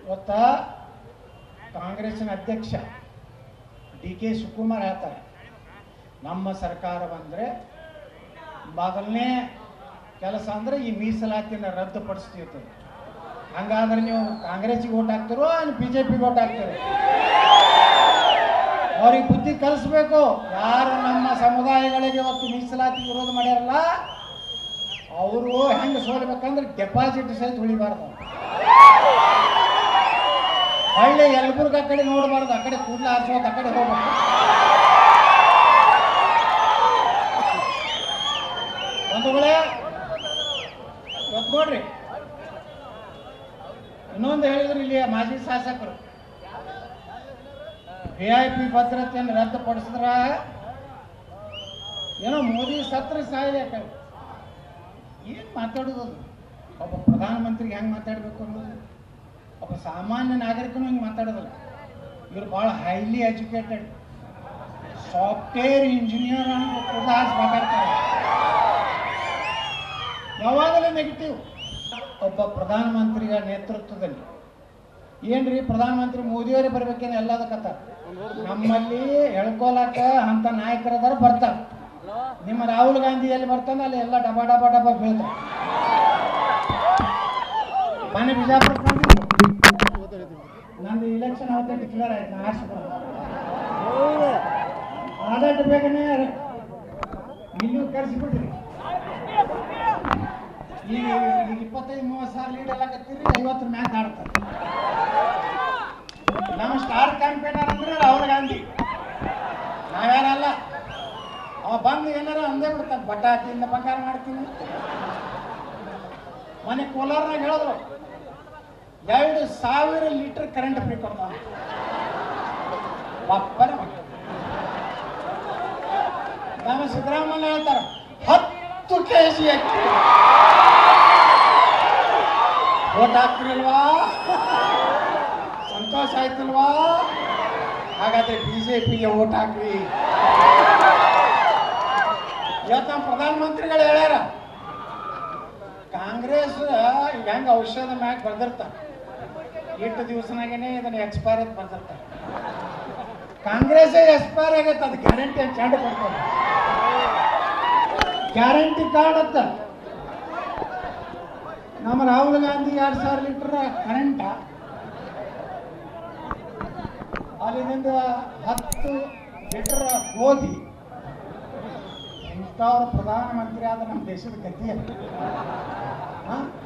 ಇವತ್ತ ಕಾಂಗ್ರೆಸ್ಸಿನ ಅಧ್ಯಕ್ಷ ಡಿ ಕೆ ಶಿವಕುಮಾರ್ ಹೇಳ್ತಾರೆ ನಮ್ಮ ಸರ್ಕಾರ ಬಂದರೆ ಮೊದಲನೇ ಕೆಲಸ ಅಂದರೆ ಈ ಮೀಸಲಾತಿನ ರದ್ದುಪಡಿಸ್ತೀವಿ ಹಂಗಾದ್ರೆ ನೀವು ಕಾಂಗ್ರೆಸ್ಸಿಗೆ ಓಟ್ ಹಾಕ್ತಿರೋ ಬಿ ಜೆ ಪಿಗೆ ಓಟ್ ಹಾಕ್ತೀರಿ ಅವ್ರಿಗೆ ಬುದ್ಧಿ ಕಲಿಸ್ಬೇಕು ಯಾರು ನಮ್ಮ ಸಮುದಾಯಗಳಿಗೆ ಇವತ್ತು ಮೀಸಲಾತಿ ವಿರೋಧ ಮಾಡ್ಯಾರಲ್ಲ ಅವರು ಹೆಂಗೆ ಸೋಲ್ಬೇಕಂದ್ರೆ ಡೆಪಾಸಿಟ್ ಸಹಿತ ಉಳಿಬಾರ್ದು ಹಳ್ಳಿ ಯಲಬುರ್ಗ ಆ ಕಡೆ ನೋಡಬಾರ್ದು ಆ ಕಡೆ ಕೂದಲ ಹಾರಿಸೋದು ಆ ಕಡೆ ಹೋಗ್ಬೇಕು ಬಂಧುಗಳೇ ಇವತ್ತು ನೋಡ್ರಿ ಇನ್ನೊಂದು ಹೇಳಿದ್ರು ಇಲ್ಲಿ ಮಾಜಿ ಶಾಸಕರು ವಿ ಐ ಪಿ ಭದ್ರತೆಯನ್ನು ರದ್ದುಪಡಿಸಿದ್ರ ಏನೋ ಮೋದಿ ಸತ್ರ ಸಾಯ್ಬೇಕು ಏನು ಮಾತಾಡೋದು ಅದು? ಒಬ್ಬ ಪ್ರಧಾನಮಂತ್ರಿಗೆ ಹೆಂಗೆ ಮಾತಾಡಬೇಕು ಅನ್ನೋದು ಒಬ್ಬ ಸಾಮಾನ್ಯ ನಾಗರಿಕನು ಹಿಂಗೆ ಮಾತಾಡೋದಿಲ್ಲ ಇವರು ಭಾಳ ಹೈಲಿ ಎಜುಕೇಟೆಡ್ ಸಾಫ್ಟ್ವೇರ್ ಇಂಜಿನಿಯರ್ ಅನ್ನೋ ಕೂಡ ಮಾತಾಡ್ತಾರೆ ಯಾವಾಗಲೂ ನೆಗೆಟಿವ್ ಒಬ್ಬ ಪ್ರಧಾನಮಂತ್ರಿಗಳ ನೇತೃತ್ವದಲ್ಲಿ ಏನ್ರಿ ಪ್ರಧಾನಮಂತ್ರಿ ಮೋದಿಯವರೇ ಬರ್ಬೇಕೇನು ಎಲ್ಲದಕ್ಕತ್ತ ನಮ್ಮಲ್ಲಿ ಹೇಳ್ಕೊಳಕ ಅಂತ ನಾಯಕರದಾರ ಬರ್ತಾರೆ ನಿಮ್ಮ ರಾಹುಲ್ ಗಾಂಧಿ ಎಲ್ಲಿ ಬರ್ತಾನೆ ಅಲ್ಲಿ ಎಲ್ಲ ಡಬ ಡಬ ಡಬ ಬೀಳ್ತಾರೆ ಮನೆ ಬಿಜಾಪುರ ನಂದು ಇಲೆಕ್ಷನ್ ಅವತ್ತೇ ಡಿಕ್ಲೇರ್ ಆಯ್ತು ನಾ ಆರಿಸ್ಕೊಂಡು ಆದಷ್ಟು ಬೇಗನೆ ಇಲ್ಲೂ ಕರೆಸಿಬಿಡ್ರಿ ಈಗ ಈಗ ಇಪ್ಪತ್ತೈದು ಮೂವತ್ತು ಸಾವಿರ ಲೀಡ್ ಎಲ್ಲ ಕತ್ತೀರಿ ಐವತ್ತರ ಮ್ಯಾಚ್ ಆಡ್ತಾರೆ ನಮ್ಮ ಸ್ಟಾರ್ ಕ್ಯಾಂಪೇನರ್ ಅಂದ್ರೆ ರಾಹುಲ್ ಗಾಂಧಿ ನಾವ್ಯಾರಲ್ಲ ಅವ ಬಂದು ಏನಾರ ಅಂದೇ ಬಿಡ್ತಾನೆ ಬಟಾಟಿಯಿಂದ ಬಂಗಾರ ಮಾಡ್ತೀನಿ ಮನೆ ಕೋಲಾರ್ನಾಗ ಹೇಳಿದ್ರು ಎರಡು ಸಾವಿರ ಲೀಟರ್ ಕರೆಂಟ್ ಫ್ರೀ ಕೊಡ್ತಾನ ಬಪ್ಪರ ನಮ್ಮ ಸಿದ್ದರಾಮಯ್ಯ ಹೇಳ್ತಾರ ಹತ್ತು ಕೆ ಜಿ ಅಕ್ಕಿ ಓಟ್ ಹಾಕ್ತಿರಲ್ವಾ ಸಂತೋಷ ಆಯ್ತಲ್ವಾ ಹಾಗಾದ್ರೆ ಬಿಜೆಪಿಗೆ ಓಟ್ ಹಾಕ್ರಿ ಇವತ್ತು ನಮ್ಮ ಪ್ರಧಾನಮಂತ್ರಿಗಳು ಹೇಳ್ಯಾರ ಕಾಂಗ್ರೆಸ್ ಈಗ ಹೆಂಗೆ ಔಷಧ ಮ್ಯಾಗ ಬರ್ದಿರ್ತಾರೆ ಎಷ್ಟು ದಿವಸನಾಗೇನೆ ಇದನ್ನ ಎಕ್ಸ್ಪೈರ್ ಅಂತ ಬರ್ದಿರ್ತಾರೆ ಕಾಂಗ್ರೆಸ್ ಎಕ್ಸ್ಪೈರ್ ಆಗತ್ತೆ ಅದು ಗ್ಯಾರಂಟಿ ಅಂತ ಚಂಡ ಕೊಡ್ತಾರೆ ಗ್ಯಾರಂಟಿ ಕಾರ್ಡ್ ಅಂತ ನಮ್ಮ ರಾಹುಲ್ ಗಾಂಧಿ ಎರಡು ಸಾವಿರ ಲೀಟರ್ ಕರೆಂಟ ಅಲ್ಲಿಂದ ಹತ್ತು ಲೀಟರ್ ಗೋಧಿ ಇಂಥವ್ರು ಪ್ರಧಾನಮಂತ್ರಿ ಆದ ನಮ್ಮ ದೇಶದ ಗತಿ ಅದು. ಹಾ?